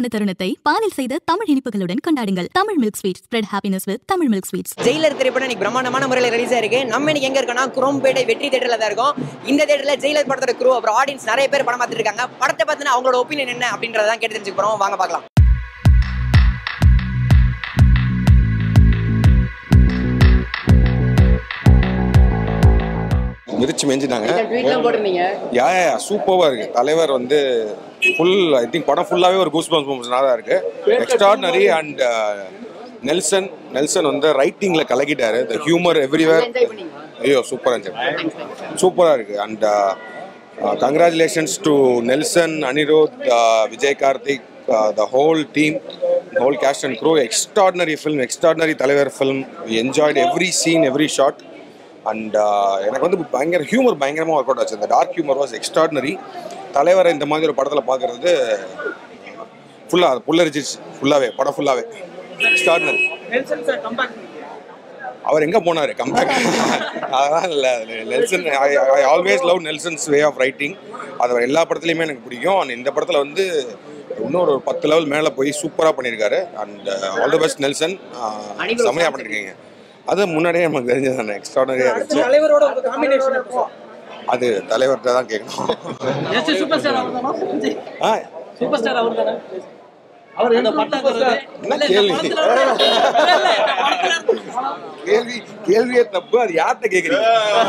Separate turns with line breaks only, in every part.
தருணத்தை பாலில் செய்த தமிழ் இனிப்புகளுடன் கொண்டாடுங்கள் Tamil milk sweet spread happiness with Tamil milk sweets
Jailer திரைப்படம் இன்னைக்கு பிரம்மாண்டமான முறையில் ரிலீஸ் ஆயிருக்கு நம்ம இன்னைக்கு எங்க இருக்கோம்னா குரோம்பேட்டை வெற்றி தேட்டரில் தான் இருக்கோம் இந்த தேட்டரில் ஜெயிலர் படத்தோட குரூ அப்புறம் ஆடியன்ஸ் நிறைய பேர் படம் பார்த்துட்டு இருக்காங்க படத்தை பார்த்துனா அவங்களோட ஒப்பீனியன் என்ன அப்படின்றத தான் கேட்டு தெரிஞ்சுக்க போறோம் வாங்க பார்க்கலாம்
மிதிச்சு மெஞ்சிட்டாங்க
ட்வீட்லாம் போட்டிருந்தீங்க
யா சூப்பராக இருக்கு தலைவர் வந்து ஃபுல் ஐ திங்க் படம் ஃபுல்லாகவே ஒரு கூஸ் பம்ஸ் தான் இருக்கு எக்ஸ்ட்ராடனரி அண்ட் நெல்சன் நெல்சன் வந்து ரைட்டிங்கில் கலக்கிட்டாரு த ஹியூமர் எவ்ரிவேர்
என்ஜாய் பண்ணீங்களா
ஐயோ சூப்பராக இருந்துச்சு சூப்பராக இருக்கு and congratulations to Nelson Anirudh Vijay Karthik the whole team whole cast and crew extraordinary film extraordinary தலைவர் film enjoyed every scene every shot and எனக்கு வந்து பயங்கர ஹியூமர் பயங்கரமாக ஒர்க் அவுட் ஆச்சு இந்த டார்க் ஹியூமர் வாஸ் எக்ஸ்ட்ராடினரி தலைவரை இந்த மாதிரி ஒரு படத்தில் பார்க்குறது ஃபுல்லாக அது புல்லரிச்சிச்சு ஃபுல்லாகவே படம் ஃபுல்லாகவே எக்ஸ்ட்ராடினரி அவர் எங்கே போனார் கம்பேக் அதெல்லாம் இல்லை Nelson I always love Nelson's way of writing அது அவர் எல்லா படத்துலையுமே எனக்கு பிடிக்கும் அண்ட் இந்த படத்தில் வந்து இன்னொரு ஒரு பத்து லெவல் மேலே போய் சூப்பராக பண்ணியிருக்காரு and all the best Nelson செம்மையாக பண்ணியிருக்கீங்க அது முன்னாடியே நமக்கு தெரிஞ்சது தானே எக்ஸ்ட்ராடனரியாக இருந்துச்சு
தலைவரோட உங்க காம்பினேஷன்
அது தலைவர்கிட்ட தான் கேட்கணும்
சூப்பர் ஸ்டார் அவர்
ஆ
சூப்பர் ஸ்டார் அவர் தானே அவர் என்ன பட்டாக்குறது
என்ன கேள்வி கேள்வி கேள்வியே தப்பு அது யார்கிட்ட கேட்குறீங்க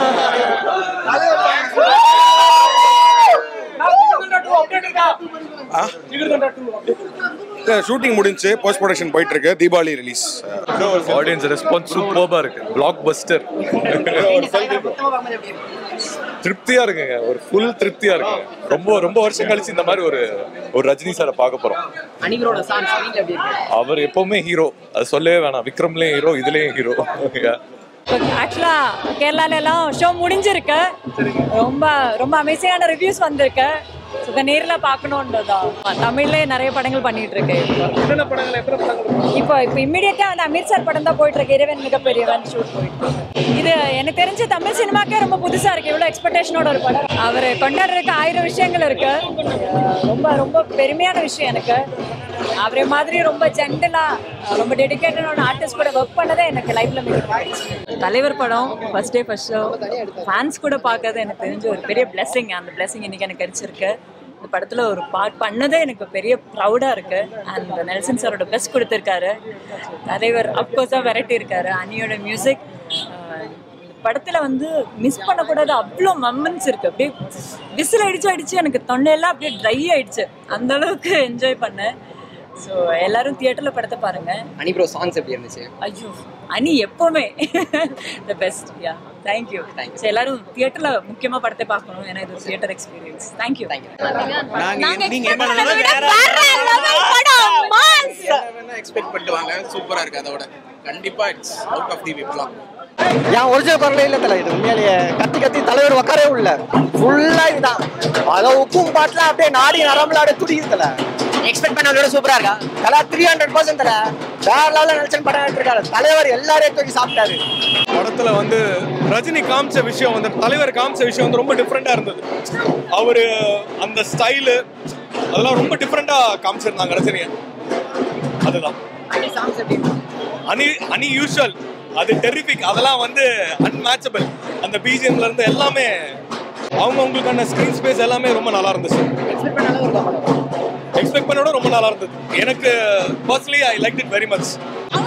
ஷூட்டிங் முடிஞ்சு போஸ்ட் ப்ரொடக்ஷன் போயிட்டு இருக்கு தீபாவளி ரிலீஸ்
ஆடியன்ஸ் ரெஸ்பான்ஸ் சூப்பர்பா இருக்கு பிளாக் பஸ்டர் திருப்தியா இருக்குங்க ஒரு ஃபுல் திருப்தியா இருக்குங்க ரொம்ப ரொம்ப வருஷம் கழிச்சு இந்த மாதிரி ஒரு ஒரு ரஜினி சாரை பார்க்க போறோம்
அனிகரோட சாங் ஸ்க்ரீன்ல எப்படி இருக்கு
அவர் எப்பவுமே ஹீரோ அது சொல்லவே வேணாம் விக்ரம்லயும் ஹீரோ இதுலயும் ஹீரோ
ஆக்சுவலா கேரளால எல்லாம் ஷோ முடிஞ்சிருக்கு ரொம்ப ரொம்ப அமேசிங்கான ரிவ்யூஸ் வந்திருக்கு ஸோ இதை நேரில் பார்க்கணுன்றதான் தமிழ்லேயே நிறைய படங்கள் பண்ணிட்டு இருக்கேன் இப்போ இப்போ இம்மிடியட்டா வந்து அமீர் சார் படம் தான் போயிட்டு இருக்கு இறைவன் மிகப்பெரியவன் ஷூட் போயிட்டு இருக்கு. இது எனக்கு தெரிஞ்ச தமிழ் சினிமாக்கே ரொம்ப புதுசா இருக்கு இவ்வளோ எக்ஸ்பெக்டேஷனோட ஒரு படம் அவர் கொண்டாடுறதுக்கு ஆயிரம் விஷயங்கள் இருக்கு ரொம்ப ரொம்ப பெருமையான விஷயம் எனக்கு அவரே மாதிரி ரொம்ப ஜென்டலா ரொம்ப டெடிக்கேட்டடான ஆர்டிஸ்ட் கூட ஒர்க் பண்ணதே எனக்கு லைஃப்ல மிக தலைவர் படம் first day first show fans கூட பார்க்கறது எனக்கு தெரிஞ்ச ஒரு பெரிய பிளெஸிங் அந்த பிளெஸிங் இன்னைக்கு எனக்கு கிடைச்சிருக்கு இந்த படத்துல ஒரு பார்ட் பண்ணதே எனக்கு பெரிய ப்ரௌடா இருக்கு அண்ட் நெல்சன் சாரோட பெஸ்ட் கொடுத்துருக்காரு தலைவர் அப்கோர்ஸாக வெரைட்டி இருக்காரு அனியோட மியூசிக் படத்துல வந்து மிஸ் பண்ணக்கூடாது அவ்வளோ மொமெண்ட்ஸ் இருக்கு அப்படியே விசில் அடிச்சு அடிச்சு எனக்கு தொண்டையெல்லாம் அப்படியே ட்ரை ஆயிடுச்சு அந்த அளவுக்கு என்ஜாய் பண்ணேன் ஸோ எல்லாரும் தியேட்டர்ல படத்தை பாருங்க
அனி ப்ரோ சாங்ஸ் எப்படி இருந்துச்சு
ஐயோ அனி எப்பவுமே the best yeah thank you thank you எல்லாரும் தியேட்டர்ல முக்கியமா படத்தை பார்க்கணும் ஏன்னா இது theatre experience thank you thank you
expect பண்ணுவாங்க சூப்பரா இருக்கு அதோட கண்டிப்பா இட்ஸ் அவுட் ஆஃப் தி விப்லாம்
என் ஒரிஜினல் குரலே இல்ல தலை இது உண்மையிலேயே கத்தி கத்தி தலைவர் உட்காரவே உள்ள ஃபுல்லா இதுதான் அத உப்பும் பாட்டுல அப்படியே நாடி நரம்புல அப்படியே துடிக்குது தலை
எக்ஸ்பெக்ட் பண்ணவங்களோட சூப்பரா இருக்கா
தலை த்ரீ ஹண்ட்ரட் பர்சன்ட் தலை வேற லெவலில் நினைச்சு படம் எடுத்திருக்காரு தலைவர் எல்லாரையும் தூக்கி சாப்பிட்டாரு
படத்துல வந்து ரஜினி காமிச்ச விஷயம் வந்து தலைவர் காமிச்ச விஷயம் வந்து ரொம்ப டிஃப்ரெண்டா இருந்தது அவரு அந்த ஸ்டைலு அதெல்லாம் ரொம்ப டிஃப்ரெண்டா காமிச்சிருந்தாங்க ரஜினியை அதுதான்
அனி சாங்ஸ் எப்படி இருக்கு
அனி அனி யூஷுவல் அது டெரிபிக் அதெல்லாம் வந்து அன்மேட்சபிள் அந்த பிஜிஎம்ல இருந்து எல்லாமே அவங்க அவங்களுக்கான ஸ்க்ரீன் ஸ்பேஸ் எல்லாமே ரொம்ப நல்லா இருந்துச்சு
எக்ஸ்பெக்ட் பண்ண அளவு இருக்கா படம்
எக்ஸ்பெக்ட் பண்ணோட ரொம்ப நல்லா இருந்தது எனக்கு personally I like it very much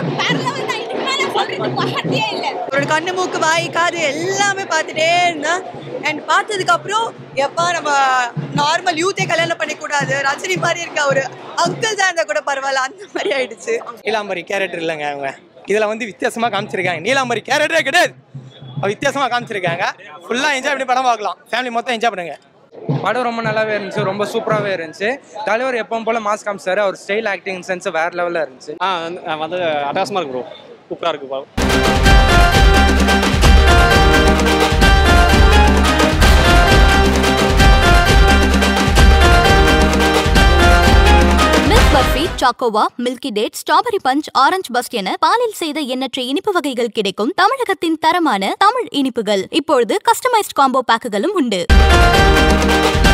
அவரோட கண்ணு மூக்கு வாய் காது எல்லாமே பார்த்துட்டே இருந்தேன் அண்ட் பார்த்ததுக்கு அப்புறம் எப்பா நம்ம நார்மல் யூத்தே கல்யாணம் பண்ணிக்கூடாது ரஜினி மாதிரி இருக்க ஒரு அங்கிள் தான் இருந்தா கூட பரவாயில்ல அந்த மாதிரி ஆயிடுச்சு
நீலாம்பரி கேரக்டர் இல்லைங்க அவங்க இதுல வந்து வித்தியாசமா காமிச்சிருக்காங்க நீலாம்பரி கேரக்டரே கிடையாது வித்தியாசமா காமிச்சிருக்காங்க ஃபுல்லா என்ஜாய் பண்ணி படம் பார்க்கலாம் ஃபேமிலி மொத்தம் என்ஜாய் பண்ணுங்க
படம் ரொம்ப நல்லாவே இருந்துச்சு ரொம்ப சூப்பராகவே இருந்துச்சு தலைவர் எப்பவும் போல மாஸ் காமிச்சாரு அவர் ஸ்டைல் ஆக்டிங் சென்ஸ் வேற லெவலில் இருந்துச்சு
ஆ வந்து அட்டாசமாக இருக்கு ப்ரோ சூப்பராக இருக்கு படம்
மில்க் பர்ஃபி சாக்கோவா milky date strawberry punch orange burst என பாலில் செய்த எண்ணற்ற இனிப்பு வகைகள் கிடைக்கும் தமிழகத்தின் தரமான தமிழ் இனிப்புகள் இப்பொழுது கஸ்டமைஸ்ட் காம்போ பேக்குகளும் உண்டு